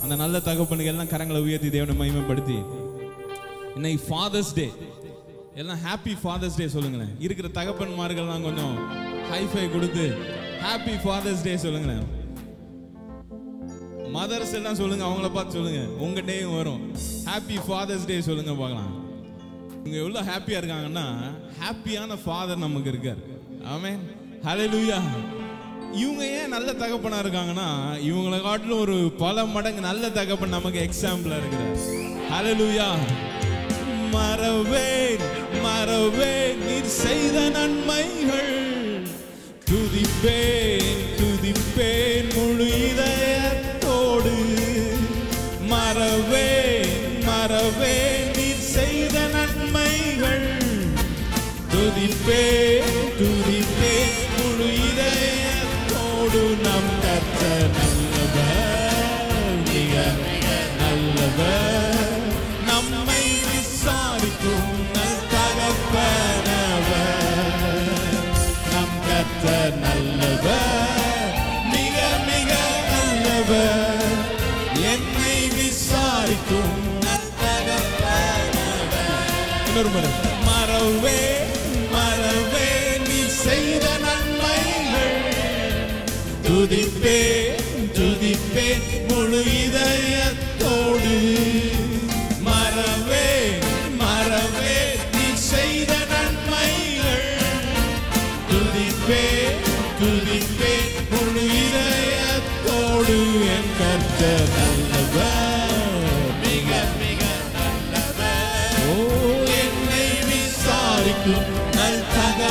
அந்த நல்ல தகப்பனுக்கு எல்லாம் கரங்களை உயர்த்தி தேவனை மகிமைப்படுத்தி இன்னைக்கு ஃபாதர்ஸ் டே எல்லாம் ஹாப்பி ஃபாதர்ஸ் டே சொல்லுங்களேன் இருக்கிற தகப்பன்மார்கள்லாம் கொஞ்சம் ஹைஃபை கொடுத்து ஹாப்பி ஃபாதர்ஸ் டே சொல்லுங்களேன் மதர்ஸ் எல்லாம் சொல்லுங்க அவங்கள பார்த்து சொல்லுங்க உங்க டேயும் வரும் ஹாப்பி ஃபாதர்ஸ் டே சொல்லுங்க பார்க்கலாம் இவங்க எவ்வளவு ஹாப்பியா இருக்காங்கன்னா ஹாப்பியான ஃபாதர் நமக்கு இருக்கார் ஆமென் ஹalleluya இவங்க ஏன் நல்ல தகப்பனா இருக்காங்கன்னா இவங்களை காட்டிலும் ஒரு பல மடங்கு நல்ல தகப்பன் நமக்கு எக்ஸாம்பிளா இருக்கிறார் ஹalleluya மறவேன் மறவேன் நீர் செய்த நன்மைகள் துதிப்பேன் துதிப்பேன் முழு இதயத்தோடு மறவேன் மறவேன் நீர் செய்த நன்மைகள் துதிப்பேன் துதிப்பேன் முழு இதயத்தோடு நம் கர்த்த நல்லவர் மிக மிக நல்லவர் நம்மை விசாரிக்கும் நல் தகப்பனவர் நம் கர்த்தர் நல்லவர் மிக மிக நல்லவர் என்னை விசாரிக்கும் நல் தகப்பனவர். இன்னொரு முறை மறவே மறவே நீ செய்த நன்மைகள் துதிப்பே துதிப்பே முழு இதயத்தோடு மறவே மறவே நீ செய்த நன்மைகள் துதிப்பே துதிப்பே முழு இதயத்தோடு என் கர்த்தர் நல்லவர் மிக மிக நல்லவர் ஓ என்னை விசாரிக்கும் நல்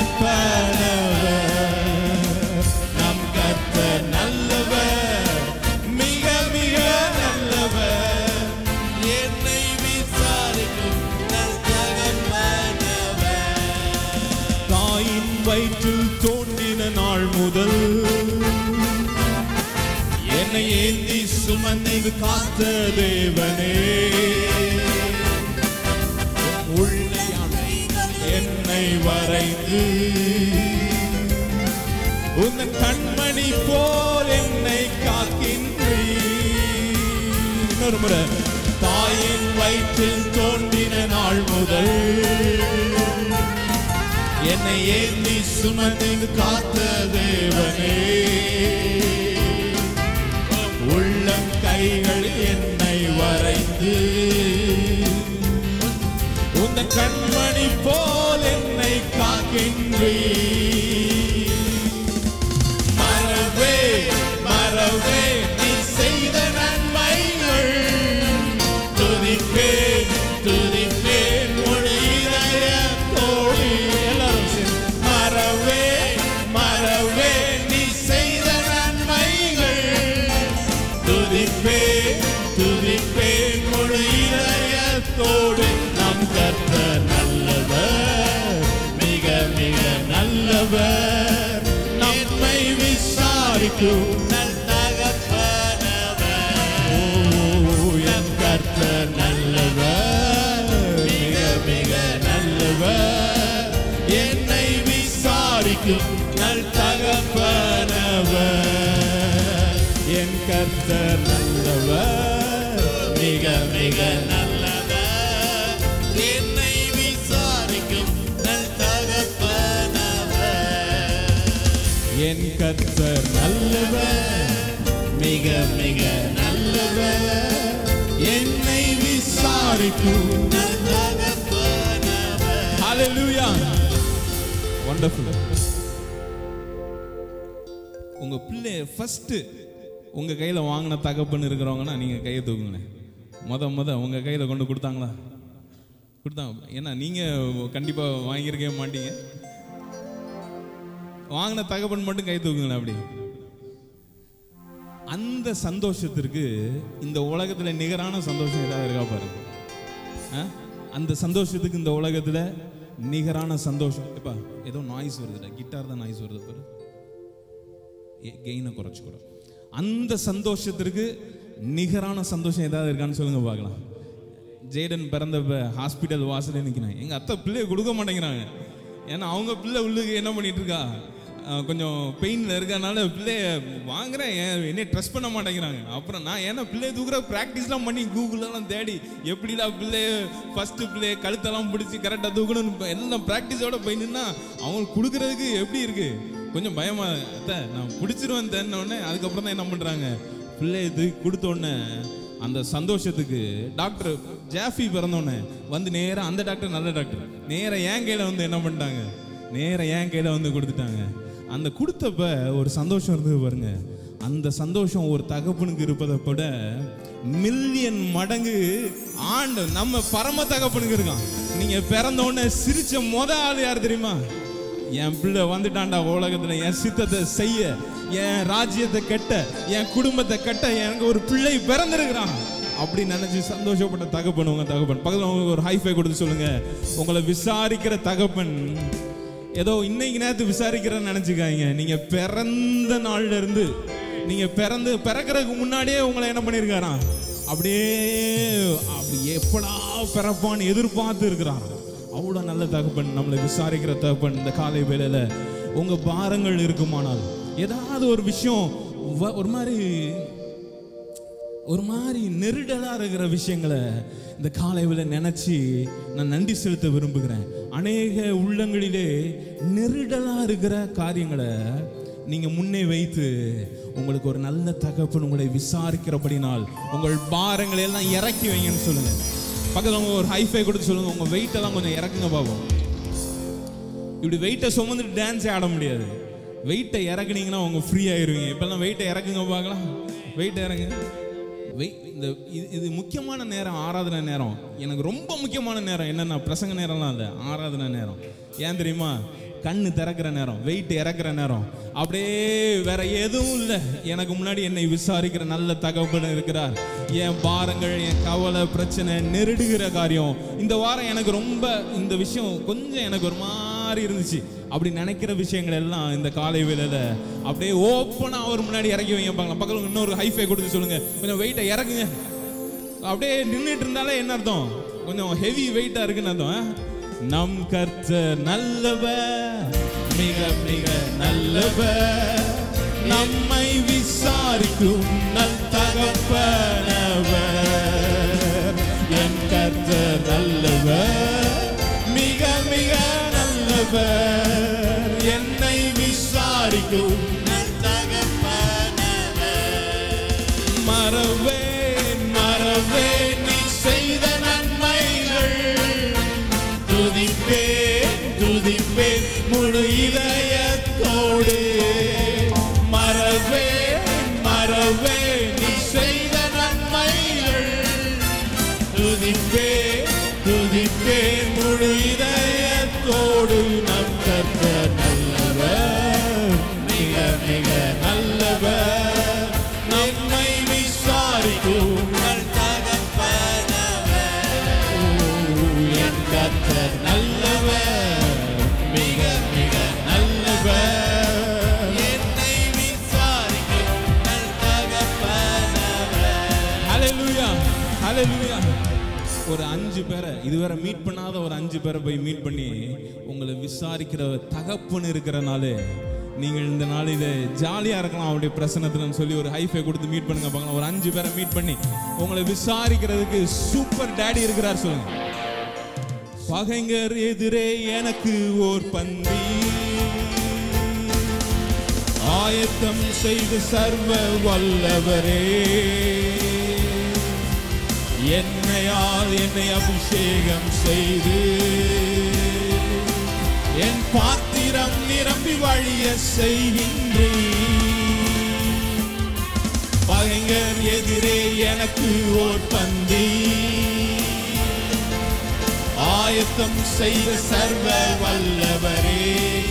தகப்பனவர் நம் கர்த்தர் நல்லவர் மிக மிக நல்லவர் என்னை விசாரிக்கும் நல் தகப்பனவர் தாயின் வயிற்றில் தோன்றின நாள் முதல் என்னை ஏந்தி சுமந்து காத்த தேவனே உள்ளே என்னை வரைந்து உன் கண்மணி போல் என்னை காக்கின்றீர் இன்னொரு முறை தாயின் வயிற்றில் தோன்றின நாள் முதல் என்னை ஏந்தி சுமந்து காத்த தேவனே உள்ளம் கைகள் என்னை வரைந்து உந்த கண்மணி போல் என்னை காக்கின்றீ மறவே மறவே நீ செய்த நன்மைகள் துதிப்பேன் துதிப்பேன் மொழி இதயத்தோடு எல்லாரும் சேர்ந்து. மறவே மறவே நீ செய்த நன்மைகள் துதிப்பே துதிப்பே முழு இதயத்தோடு நம் கர்த்தர் நல்லவர் மிக மிக நல்லவர் நம்மை விசாரிக்கும் நல் தகப்பனவர். ஓ, என் கர்த்தர் நல்லவர் மிக மிக நல்லவர் என்னை விசாரிக்கும் நல் தகப்பனவர் என் கர்த்தர் நல்லவர் மிக மிக நல்லவர் என்னை விசாரிக்கும் நல் தகப்பனவர் என் கர்த்தர் நல்லவர் மிக மிக நல்லவர் என்னை விசாரிக்கும் நல் தகப்பனவர் ஹalleluya வண்டர்ஃபுல் உங்க பிள்ளை ஃபர்ஸ்ட் உங்க கையில வாங்கின தகப்பன் இருக்கிறவங்கன்னா நீங்க கையை தூக்குங்களேன் முத முத உங்க கையில கொண்டு கொடுத்தாங்களா கொடுத்தாங்க ஏன்னா நீங்க கண்டிப்பா வாங்கியிருக்கவே மாட்டீங்க வாங்கின தகப்பன் மட்டும் கை தூக்குங்களேன் அப்படி அந்த சந்தோஷத்திற்கு இந்த உலகத்துல நிகரான சந்தோஷம் ஏதாவது இருக்கா பாருங்க ஆ? அந்த சந்தோஷத்துக்கு இந்த உலகத்துல நிகரான சந்தோஷம் இப்ப ஏதோ நாய்ஸ் வருதுடா கிட்டார் தான் நாய்ஸ் வருது பாரு கெயினை குறைச்சு கூட அந்த சந்தோஷத்திற்கு நிகரான சந்தோஷம் ஏதாவது இருக்கான்னு சொல்லுங்க பார்க்கலாம் ஜேடன் பிறந்தப்ப ஹாஸ்பிட்டல் வாசல்ல நிற்கிறான் எங்க அத்தை பிள்ளைய கொடுக்க மாட்டேங்கிறாங்க ஏன்னா அவங்க பிள்ளை உள்ளுக்கு என்ன பண்ணிட்டு இருக்கா அஹ், கொஞ்சம் பெயினில் இருக்கறனால பிள்ளைய வாங்குறேன் ஏன் என்னைய ட்ரஸ்ட் பண்ண மாட்டேங்கிறாங்க அப்புறம் நான் ஏன்னா பிள்ளைய தூக்குற ப்ராக்டிஸ்லாம் பண்ணி கூகுளெல்லாம் தேடி எப்படிலாம் பிள்ளைய ஃபஸ்ட்டு பிள்ளைய கழுத்தெல்லாம் பிடிச்சி கரெக்டாக தூக்கணும்னு இப்ப எல்லாம் ப்ராக்டிஸோட போய் நின்னா அவங்களுக்கு கொடுக்குறதுக்கு எப்படி இருக்கு கொஞ்சம் பயமா அத்தை நான் பிடிச்சிருவேன் தேன்ன உடனே அதுக்கப்புறம் தான் என்ன பண்ணுறாங்க பிள்ளைய தூக்கி கொடுத்த உடனே அந்த சந்தோஷத்துக்கு டாக்டர் ஜாஃபி பிறந்தோடனே வந்து நேரா அந்த டாக்டர் நல்ல டாக்டர் நேரா என் கையில வந்து என்ன பண்ணிட்டாங்க நேரா என் கையில வந்து கொடுத்துட்டாங்க அந்த கொடுத்தப்ப ஒரு சந்தோஷம் இருந்தது பாருங்க அந்த சந்தோஷம் ஒரு தகப்பனுக்கு இருப்பதை விட மில்லியன் மடங்கு ஆண்டு நம்ம பரம தகப்பனுக்கு இருக்கான் நீங்க பிறந்த உடனே சிரிச்ச முத ஆள் யார் தெரியுமா என் பிள்ளை வந்துட்டான்டா உலகத்துல என் சித்தத்தை செய்ய என் ராஜ்யத்தை கட்ட என் குடும்பத்தை கட்ட எனக்கு ஒரு பிள்ளை பிறந்திருக்கிறான் அப்படி நினைச்சு சந்தோஷப்பட்ட தகப்பன் உங்க தகப்பன் பக்கத்துல உங்களுக்கு ஒரு ஹைஃபை கொடுத்து சொல்லுங்க உங்களை விசாரிக்கிற தகப்பன் ஏதோ இன்னைக்கு நேரத்து விசாரிக்கிறேன்னு நினைச்சுக்காங்க நீங்க பிறந்த நாள்ல இருந்து நீங்க பிறந்து பிறக்கிறதுக்கு முன்னாடியே உங்களை என்ன பண்ணியிருக்காராம் அப்படியே அப்படி எப்படா பிறப்பான்னு எதிர்பார்த்து இருக்கிறான் அவ்வளோ நல்ல தகப்பன் நம்மளை விசாரிக்கிற தகப்பன் இந்த காலை வேளையில உங்க பாரங்கள் இருக்குமானால் ஏதாவது ஒரு விஷயம் வ- ஒரு மாதிரி ஒரு மாதிரி நெருடலா இருக்கிற விஷயங்களை இந்த காலை வேளை நினைச்சு நான் நன்றி செலுத்த விரும்புகிறேன் அநேக உள்ளங்களிலே நெருடலா இருக்கிற காரியங்களை நீங்க முன்னே வைத்து உங்களுக்கு ஒரு நல்ல தகப்பன் உங்களை விசாரிக்கிறபடினால் உங்கள் பாரங்களை எல்லாம் இறக்கி வைங்கன்னு சொல்லுங்க பக்கத்துல உங்க ஒரு ஹைஃபை கொடுத்து சொல்லுங்க உங்க வெயிட் எல்லாம் கொஞ்சம் இறக்குங்க பாப்போம் இப்படி வெயிட்டை சுமந்துட்டு டான்ஸே ஆட முடியாது வெயிட்டை இறக்குனீங்கன்னா அவங்க ஃப்ரீ ஆயிருவீங்க இப்பெல்லாம் வெயிட்டை இறக்குங்க பார்க்கலாம் வெயிட்டை இறங்க வெய் இந்த இது இது முக்கியமான நேரம் ஆராதனை நேரம் எனக்கு ரொம்ப முக்கியமான நேரம் என்னன்னா பிரசங்க நேரம்லாம் இல்லை ஆராதனை நேரம் ஏன் தெரியுமா கண்ணு திறக்கிற நேரம் வெயிட் இறக்குற நேரம் அப்படியே வேற எதுவும் இல்லை எனக்கு முன்னாடி என்னை விசாரிக்கிற நல்ல தகவல் இருக்கிறார் என் பாரங்கள் என் கவலை பிரச்சனை நெருடுகிற காரியம் இந்த வாரம் எனக்கு ரொம்ப இந்த விஷயம் கொஞ்சம் எனக்கு ஒரு மாதிரி இருந்துச்சு அப்படி நினைக்கிற விஷயங்கள் எல்லாம் இந்த காலை வேளையில அப்படியே ஓப்பனா அவர் முன்னாடி இறக்கி வைங்க பார்க்கலாம் பக்கத்துல இன்னொரு ஹைஃபை கொடுத்து சொல்லுங்க கொஞ்சம் வெயிட்டை இறக்குங்க அப்படியே நின்றுட்டு இருந்தாலே என்ன அர்த்தம் கொஞ்சம் ஹெவி வெயிட்டா இருக்குன்னு அர்த்தம் ஆ? நம் கர்த்தர் நல்லவர் மிக மிக நல்லவர் நம்மை விசாரிக்கும் நல் தகப்பனவர் என் கர்த்தர் நல்லவர் மிக மிக நல்லவர் என்னை விசாரிக்கும் நல் மறவேன் மறவேன் நீ செய்த நன்மைகள் துதிப்பேன் துதிப்பேன் முழு இதயத்தோடு மறவேன் மறவேன் நீ செய்த நன்மைகள் துதிப்பேன் துதிப்பேன் முழு இதயத்தோடு நம் கர்த்தர் நல்லவர் மிக மிக நல்லவர் நம்மை விசாரிக்கும் நல் என் கர்த்தர் நல்லவர் மிக மிக நல்லவர் என்னை விசாரிக்கும் நல் ஹalleluya ஹalleluya ஒரு அஞ்சு பேரை இதுவரை மீட் பண்ணாத ஒரு அஞ்சு பேரை போய் மீட் பண்ணி உங்களை விசாரிக்கிற தகப்பன் இருக்கிறனாலே நீங்கள் இந்த நாளில ஜாலியா இருக்கலாம் அவருடைய பிரசனத்துலன்னு சொல்லி ஒரு ஹைஃபை கொடுத்து மீட் பண்ணுங்க பார்க்கலாம் ஒரு அஞ்சு பேரை மீட் பண்ணி உங்களை விசாரிக்கிறதுக்கு சூப்பர் டேடி இருக்கிறார் சொல்லுங்க பகைஞர் எதிரே எனக்கு ஓர் பந்தி ஆயத்தம் செய்து சர்வ வல்லவரே என்னையால் என்னை அபிஷேகம் செய்து என் பாத்திரம் நிரம்பி வழிய செய்கின்றேன் பகைஞர் எதிரே எனக்கு ஓர் பந்தி ஆயத்தம் செய்த சர்வ வல்லவரே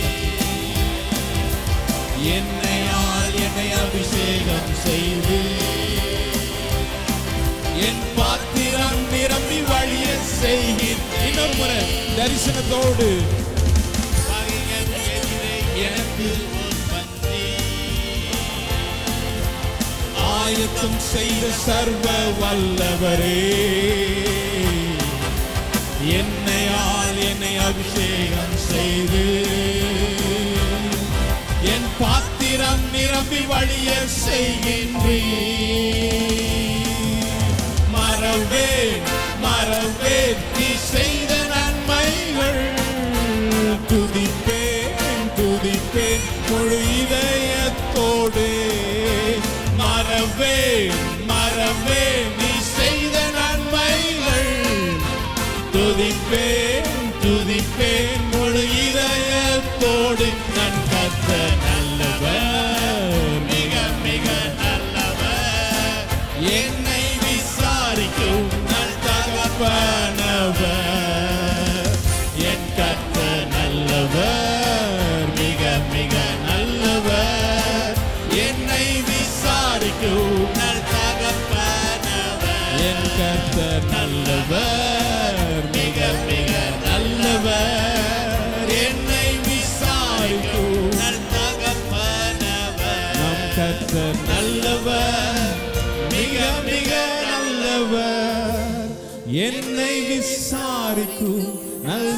என்னையால் என்னை அபிஷேகம் செய்து என் பாத்திரம் நிரம்பி வழிய செய்கிறேன் இன்னொரு முறை தரிசனத்தோடு பகைஞர் எதிரே எனக்கு ஓர் பந்தி ஆயத்தம் செய்த சர்வ வல்லவரே என்னையால் என்னை அபிஷேகம் செய்து நிரம்பி வழிய செய்கின்றீ மறவே மறவே நீ செய்த நன்மைகள் துதிப்பேன் துதிப்பேன் முழு இதயத்தோடு மறவே மறவே நீ செய்த நன்மைகள் துதிப்பேன் துதிப்பேன் முழு இதயத்தோடு நான் கத்த நல்லவர் மிக மிக நல்லவர் என்னை விசாரிக்கும் நல் தகப்பனவர் என் கத்த நல்லவர் மிக மிக நல்லவர் என்னை விசாரிக்கும் நல் தகப்பனவர் என் கத்த நல்லவர் மிக மிக நல்லவர் என்னை விசாரிக்கும் நல் தகப்பனவர் நம் கர்த்தர் நல்லவர் மிக மிக நல்லவர் என்னை விசாரிக்கும் நல்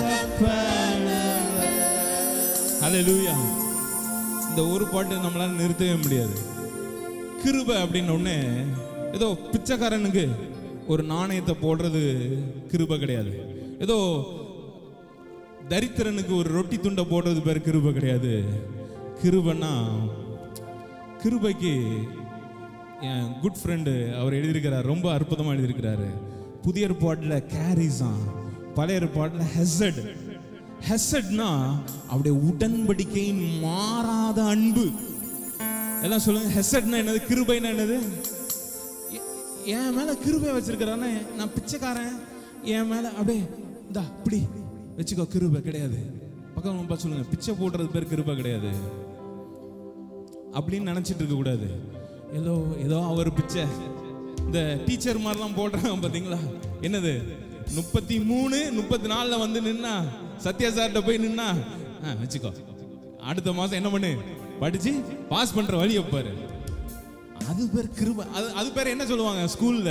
தகப்பனவர் ஹalleluya இந்த ஒரு பாட்டு நம்மளால நிறுத்தவே முடியாது கிருபை அப்படின்னு ஒண்ணு ஏதோ பிச்சைக்காரனுக்கு ஒரு நாணயத்தை போடுறது கிருபை கிடையாது ஏதோ தரித்திரனுக்கு ஒரு ரொட்டி துண்டை போடுறது பேர் கிருபை கிடையாது கிருபைன்னா கிருபைக்கு என் குட் ஃப்ரெண்டு அவர் எழுதியிருக்கிறார் ரொம்ப அற்புதமாக எழுதியிருக்கிறாரு புதிய ஏற்பாட்டில் கேரிஸான் பழைய ஏற்பாட்டில் ஹெசட் ஹெசட்னா அவருடைய உடன்படிக்கையின் மாறாத அன்பு எல்லாம் சொல்லுங்க ஹெசட்னா என்னது கிருபைனா என்னது எ- என் மேல கிருபை வச்சிருக்கிறானே நான் பிச்சைக்காரன் என் மேல அப்படியே இந்தா இப்படி வச்சுக்கோ கிருபை கிடையாது பக்கம் பார்த்து சொல்லுங்க பிச்சை போடுறது பேர் கிருபை கிடையாது அப்படின்னு நினைச்சிட்டு இருக்க கூடாது ஏதோ ஏதோ அவர் பிச்சை இந்த டீச்சர் மாதிரிலாம் போடுறாங்க பாத்தீங்களா என்னது முப்பத்தி மூணு முப்பத்தி நாலுல வந்து நின்னா சத்யா சார்கிட்ட போய் நின்னா ஆ, வச்சுக்கோ அடுத்த மாசம் என்ன பண்ணு படிச்சு பாஸ் பண்ற வழி பாரு அது பேர் கிருபை அது அது பேர் என்ன சொல்லுவாங்க ஸ்கூல்ல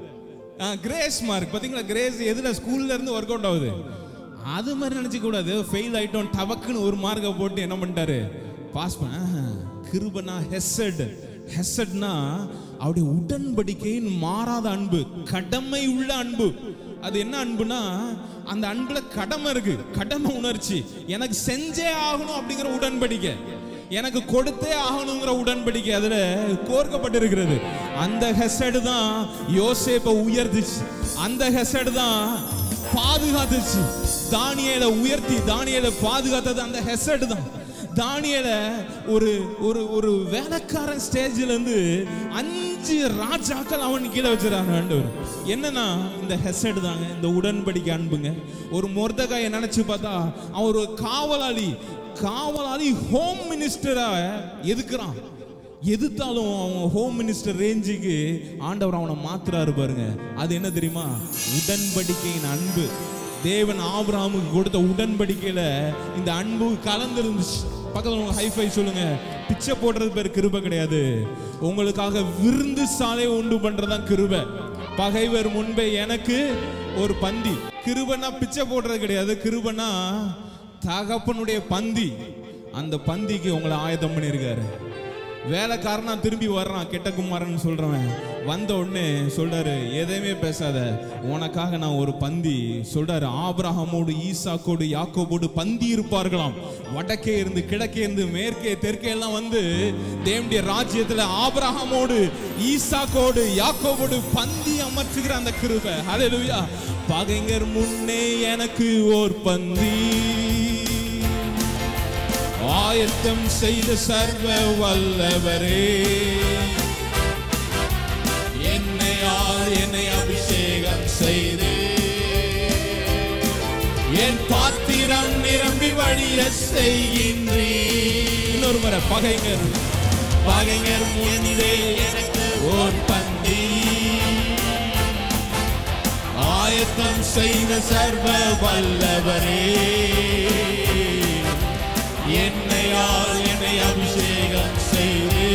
கிரேஸ் மார்க் பாத்தீங்களா கிரேஸ் எதுல ஸ்கூல்ல இருந்து ஒர்க் அவுட் ஆகுது அது மாதிரி நினைச்சுக்க கூடாது ஃபெயில் ஆயிட்டோம் டபக்குன்னு ஒரு மார்க்கை போட்டு என்ன பண்ணிட்டாரு பாஸ் பண்ண ஆஹா, கிருபனா ஹெசட் ஹெசட்னா அவருடைய உடன்படிக்கையின் மாறாத அன்பு கடமை உள்ள அன்பு அது என்ன அன்புனா அந்த அன்புல கடமை இருக்கு கடமை உணர்ச்சி எனக்கு செஞ்சே ஆகணும் அப்படிங்கிற உடன்படிக்கை எனக்கு கொடுத்தே ஆகணுங்கிற உடன்படிக்கை அதுல கோர்க்கப்பட்டிருக்கிறது அந்த ஹெசடு தான் யோசேப்பை உயர்த்துச்சு அந்த ஹெசடு தான் பாதுகாத்துச்சு தானியேலை உயர்த்தி தானியேலை பாதுகாத்தது அந்த ஹெசடு தான் தானியேலை ஒரு ஒரு ஒரு வேலைக்காரன் ஸ்டேஜ்ல இருந்து அஞ்சு ராஜாக்கள் அவன் கீழே வச்சிருக்காங்க ஆண்டவர் என்னன்னா இந்த ஹெசட் தாங்க இந்த உடன்படிக்கை அன்புங்க ஒரு மொர்தகாயை நினைச்சு பார்த்தா அவன் ஒரு காவலாளி காவலாளி ஹோம் மினிஸ்டரா எதுக்குறான் எதிர்த்தாலும் அவன் ஹோம் மினிஸ்டர் ரேஞ்சுக்கு ஆண்டவர் அவனை மாத்துறாரு பாருங்க அது என்ன தெரியுமா உடன்படிக்கையின் அன்பு தேவன் ஆபிரகாமுக்கு கொடுத்த உடன்படிக்கையில இந்த அன்பு கலந்துருந்துச்சு பக்கத்துல உங்க ஹைஃபை சொல்லுங்க பிச்சை போடுறது பேர் கிருபை கிடையாது உங்களுக்காக விருந்து சாலை உண்டு பண்றதுதான் கிருபை பகைவர் முன்பே எனக்கு ஒரு பந்தி கிருபனா பிச்சை போடுறது கிடையாது கிருபனா தகப்பனுடைய பந்தி அந்த பந்திக்கு உங்களை ஆயத்தம் பண்ணியிருக்காரு வேலைக்காரனா திரும்பி வர்றான் கெட்ட குமாரன் சொல்றவன் வந்த உடனே சொல்றாரு எதையுமே பேசாத உனக்காக நான் ஒரு பந்தி சொல்றாரு ஆபிரகாமோடு ஈசாக்கோடு யாக்கோபோடு பந்தி இருப்பார்களாம் வடக்கே இருந்து கிழக்கே இருந்து மேற்கே தெற்கே எல்லாம் வந்து தேவனுடைய ராஜ்யத்துல ஆபிரகாமோடு ஈசாக்கோடு யாக்கோபோடு பந்தி அமர்த்துகிற அந்த கிருபை ஹalleluya பகைஞர் முன்னே எனக்கு ஓர் பந்தி ஆயத்தம் செய்த சர்வ வல்லவரே என்னையால் என்னை அபிஷேகம் செய்து என் பாத்திரம் நிரம்பி வழிய செய்கின்றீ இன்னொரு முறை பகைஞர் பகைஞர் முன்னே எனக்கு ஓர் பந்தி ஆயத்தம் செய்த சர்வ வல்லவரே என்னையால் என்னை அபிஷேகம் செய்து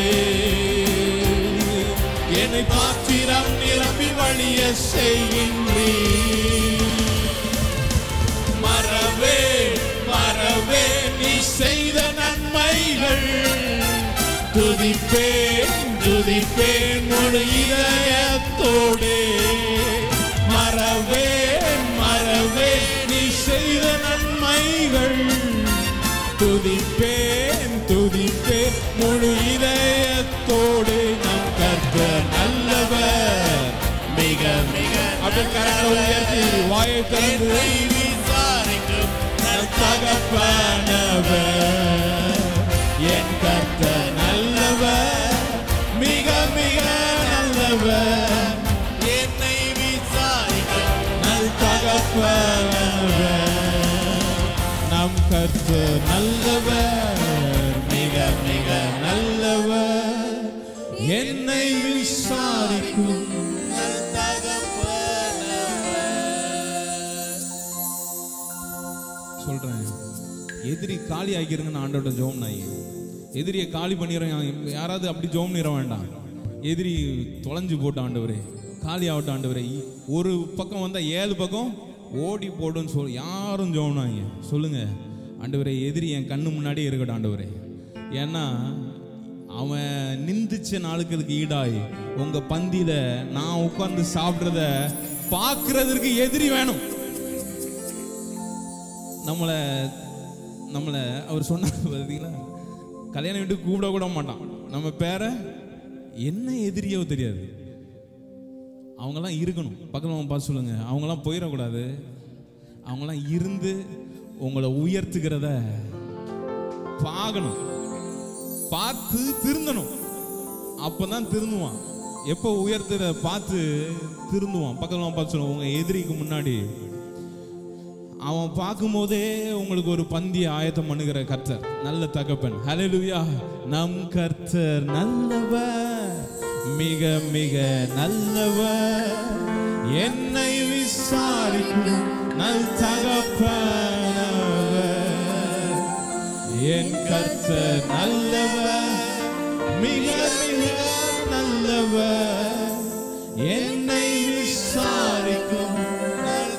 என்னை பாத்திரம் நிரம்பி வழிய செய்கின்றீ மறவே மறவே நீ செய்த நன்மைகள் துதிப்பேன் துதிப்பேன் முழு இதயத்தோடே மறவேன் மறவேன் நீ செய்த நன்மைகள் துதிப்பேன் துதிப்பேன் முழு இதயத்தோடு நம் கர்த்தர் நல்லவர் மிக மிக அப்படி கரங்களை உயர்த்தி வாயை திறந்து விசாரிக்கும் நம் தகப்பனவர் என் கர்த்தர் நல்லவர் மிக மிக நல்லவர் என்னை விசாரிக்கும் நல் தகப்பனவர் நம் கர்த்தர் நல்லவர் மிக மிக நல்லவர் என்னை விசாரிக்கும் நல் தகப்பனவர். சொல்றேன் எதிரி காலி ஆகிருங்கன்னு ஆண்டோட ஜோம் நாய் எதிரியை காலி பண்ணிடுறேன் யாராவது அப்படி ஜோம் பண்ணிட வேண்டாம் எதிரி தொலைஞ்சு போட்டு ஆண்டவரே காலி ஆகட்டும் ஆண்டவரே ஒரு பக்கம் வந்தா ஏழு பக்கம் ஓடி போடுன்னு சொல் யாரும் ஜோம் நாங்க சொல்லுங்க ஆண்டவரே எதிரி என் கண்ணு முன்னாடியே இருக்கட்டும் ஆண்டவரே ஏன்னா அவன் நிந்திச்ச நாளுக்களுக்கு ஈடாய் உங்க பந்தியில நான் உட்கார்ந்து சாப்பிடுறத பார்க்கிறதுக்கு எதிரி வேணும் நம்மளை நம்மளை அவர் சொன்னார் பார்த்தீங்களா கல்யாணம் வீட்டுக்கு கூப்பிட கூட மாட்டான் நம்ம பேரை என்ன எதிரியோ தெரியாது அவங்கெல்லாம் இருக்கணும் பக்கத்தில் பார்த்து சொல்லுங்க அவங்கெல்லாம் போயிடக்கூடாது அவங்கெல்லாம் இருந்து உங்களை உயர்த்துகிறத பார்க்கணும் பார்த்து திருந்தணும் அப்பதான் திருந்துவான் எப்போ உயர்த்துற பார்த்து திருந்துவான் பக்கத்தில் பார்த்து சொல்லுங்க உங்க எதிரிக்கு முன்னாடி அவன் பார்க்கும்போதே உங்களுக்கு ஒரு பந்திய ஆயத்தம் பண்ணுகிற கர்த்தர் நல்ல தகப்பன் ஹalleluya நம் கர்த்தர் நல்லவர் மிக மிக நல்லவர் என்னை விசாரிக்கும் நல் தகப்பனவர் என் கர்த்தர் நல்லவர் மிக மிக நல்லவர் என்னை விசாரிக்கும் நல்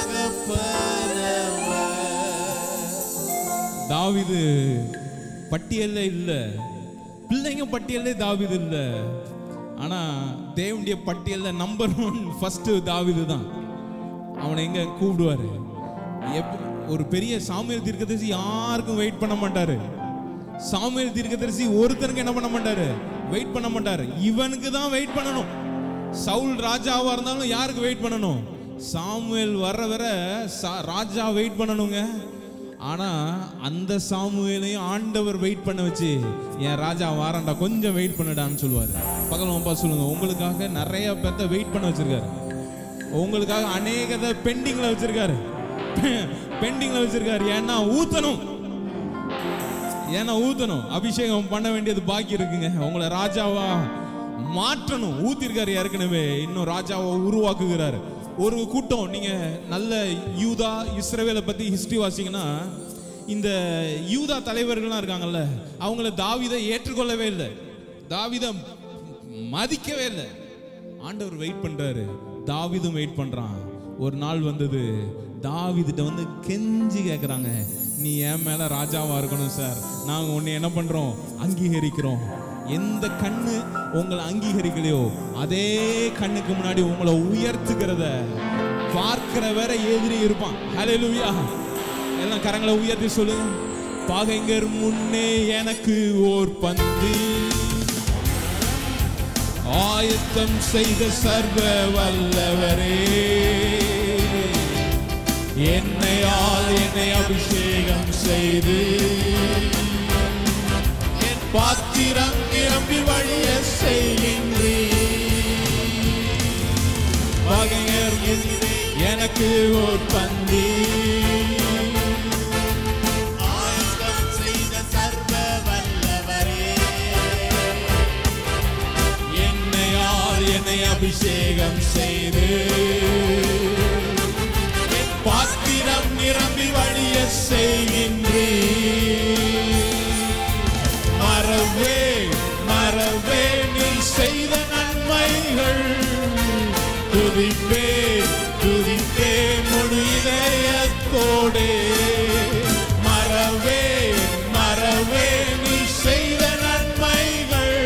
தகப்பனவர். தாவிது பட்டியல்ல இல்ல பிள்ளைங்க பட்டியல்ல தாவிது இல்ல ஆனா தேவனுடைய பட்டியல்ல நம்பர் ஒன் ஃபர்ஸ்ட் தாவிது தான் அவனை எங்க கூப்பிடுவாரு எப்ப- ஒரு பெரிய சாமியல் தீர்க்கதரிசி யாருக்கும் வெயிட் பண்ண மாட்டாரு சாமியல் தீர்க்கதரிசி ஒருத்தனுக்கு என்ன பண்ண மாட்டாரு வெயிட் பண்ண மாட்டாரு இவனுக்கு தான் வெயிட் பண்ணணும் சவுல் ராஜாவா இருந்தாலும் யாருக்கு வெயிட் பண்ணணும் சாமுவேல் வர வர சா- ராஜா வெயிட் பண்ணணுங்க ஆனா அந்த சாமுவேலையும் ஆண்டவர் வெயிட் பண்ண வச்சு என் ராஜா வாரண்டா கொஞ்சம் வெயிட் பண்ணுடான்னு சொல்லுவாரு பக்கத்துல அப்பா சொல்லுங்க உங்களுக்காக நிறைய பேர்த்த வெயிட் பண்ண வச்சிருக்காரு உங்களுக்காக அநேகத பெண்டிங்ல வச்சிருக்காரு பெண்டிங்ல வச்சிருக்காரு ஏன்னா ஊத்தணும் ஏன்னா ஊத்தணும் அபிஷேகம் பண்ண வேண்டியது பாக்கி இருக்குங்க உங்களை ராஜாவா மாற்றணும் ஊத்திருக்காரு ஏற்கனவே இன்னும் ராஜாவை உருவாக்குகிறாரு ஒரு கூட்டம் நீங்க நல்ல யூதா இஸ்ரவேலை பத்தி ஹிஸ்டரி வாசிங்கன்னா இந்த யூதா தலைவர்கள்லாம் இருக்காங்கல்ல அவங்கள தாவீதை ஏற்றுக்கொள்ளவே இல்லை தாவீதை மதிக்கவே இல்லை ஆண்டவர் வெயிட் பண்றாரு தாவீதும் வெயிட் பண்றான் ஒரு நாள் வந்தது தாவீதுட்ட வந்து கெஞ்சி கேக்குறாங்க நீ என் மேல ராஜாவா இருக்கணும் சார் நாங்க உன்னை என்ன பண்றோம் அங்கீகரிக்கிறோம் எந்த கண்ணு உங்களை அங்கீகரிக்கலையோ அதே கண்ணுக்கு முன்னாடி உங்களை உயர்த்துகிறத பார்க்கிற வேற எதிரி இருப்பான் ஹalleluya எல்லாம் கரங்களை உயர்த்தி சொல்லுங்க பகைஞர் முன்னே எனக்கு ஓர் பந்து ஆயத்தம் செய்த சர்வ வல்லவரே என்னையால் என்னை அபிஷேகம் செய்து என் பாத்திரம் நிரம்பி வழிய செய்கின்றீ பகைஞர் எதிரே எனக்கு ஒரு பந்தி ஆயத்தம் செய்த சர்வ வல்லவரே என்னையால் என்னை அபிஷேகம் செய்து என் பாத்திரம் நிரம்பி வழிய செய்கின்றீ மறவே மறவே நீ செய்த நன்மைகள் துதிப்பே துதிப்பே முழு இதயத்தோடே மறவே மறவே நீ செய்த நன்மைகள்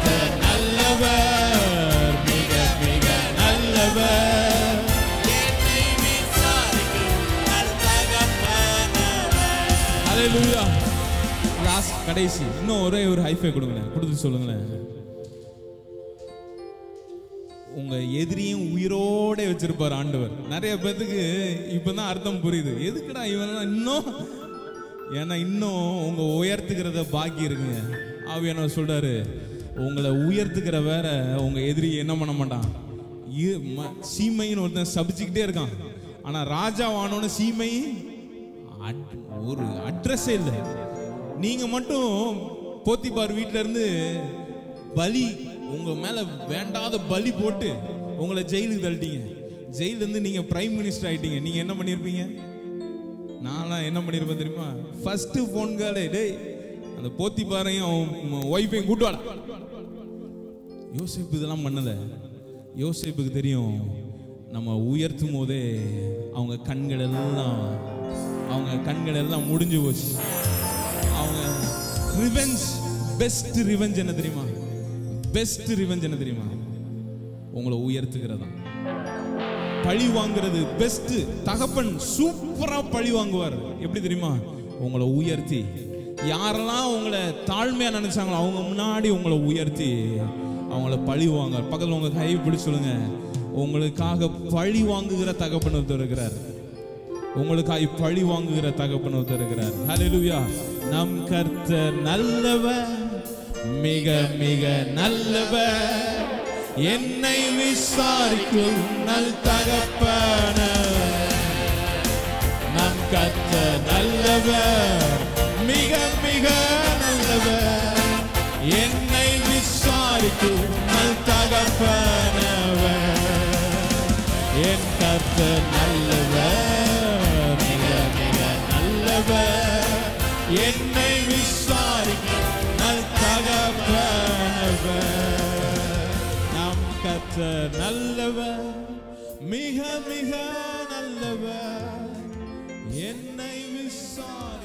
கர்த்தர் நல்லவர் மிக மிக நல்லவர் என்னை விசாரிக்கும் நல்தகப்பனவர். ஹalleluya லாஸ்ட் கடைசி இன்னும் ஒரே ஒரு ஹைஃபை கொடுங்களேன் கொடுத்து சொல்லுங்களேன் உங்க எதிரியும் உயிரோட வச்சிருப்பார் ஆண்டவர் நிறைய பேத்துக்கு இப்பதான் அர்த்தம் புரியுது எதுக்குடா இவன் இன்னும் ஏன்னா இன்னும் உங்க உயர்த்துக்கிறத பாக்கி இருக்குங்க ஆவியானவர் சொல்றாரு உங்களை உயர்த்துக்கிற வேற உங்க எதிரி என்ன பண்ண மாட்டான் இ- ம- சீமைன்னு ஒருத்தன் சபிச்சுக்கிட்டே இருக்கான் ஆனா ராஜா வானோன்னு சீமை அட்- ஒரு அட்ரஸே இல்லை நீங்க மட்டும் போத்திபார் வீட்ல இருந்து பலி உங்க மேல வேண்டாத பலி போட்டு உங்களை ஜெயிலுக்கு தள்ளிட்டீங்க ஜெயில இருந்து நீங்க பிரைம் மினிஸ்டர் ஆயிட்டீங்க நீங்க என்ன பண்ணிருப்பீங்க நான்லாம் என்ன பண்ணிருப்பேன் தெரியுமா ஃபர்ஸ்ட் போன் காலே டேய் அந்த போத்திபாரையும் ஒய்ஃபையும் கூட்டு வாடா யோசிப்பு இதெல்லாம் பண்ணல யோசிப்புக்கு தெரியும் நம்ம உயர்த்தும் போதே அவங்க கண்கள் எல்லாம் அவங்க கண்கள் எல்லாம் முடிஞ்சு போச்சு அவங்க ரிவெஞ்ச் பெஸ்ட் ரிவெஞ்ச் என்ன தெரியுமா பெஸ்ட் ரிவெஞ்ச் என்ன தெரியுமா உங்களை உயர்த்துகிறதா பழி வாங்குறது பெஸ்ட் தகப்பன் சூப்பரா பழி வாங்குவார் எப்படி தெரியுமா உங்களை உயர்த்தி யாரெல்லாம் உங்களை தாழ்மையா நினைச்சாங்களோ அவங்க முன்னாடி உங்களை உயர்த்தி அவங்கள பழி வாங்க பக்கத்துல உங்க கை பிடிச்சு சொல்லுங்க உங்களுக்காக பழி வாங்குகிற தகப்பன் ஒருத்தர் இருக்கிறார் உங்களுக்காய் பழி வாங்குகிற தகப்பன் ஒருத்தர் இருக்கிறார் ஹalleluya நம் கர்த்தர் நல்லவர் மிக மிக நல்லவர் என்னை விசாரிக்கும் நல் தகப்பனர் நம் கர்த்தர் நல்லவர் மிக மிக நல்லவர் என்னை விசாரிக்கும் நல் தகப்பனவர் என் கர்த்தர் நல்லவர் மிக மிக நல்லவர் என்னை விசாரிக்கும் நல் தகப்பனவர் நம் கர்த்தர் நல்லவர் மிக மிக நல்லவர் என்னை விசாரி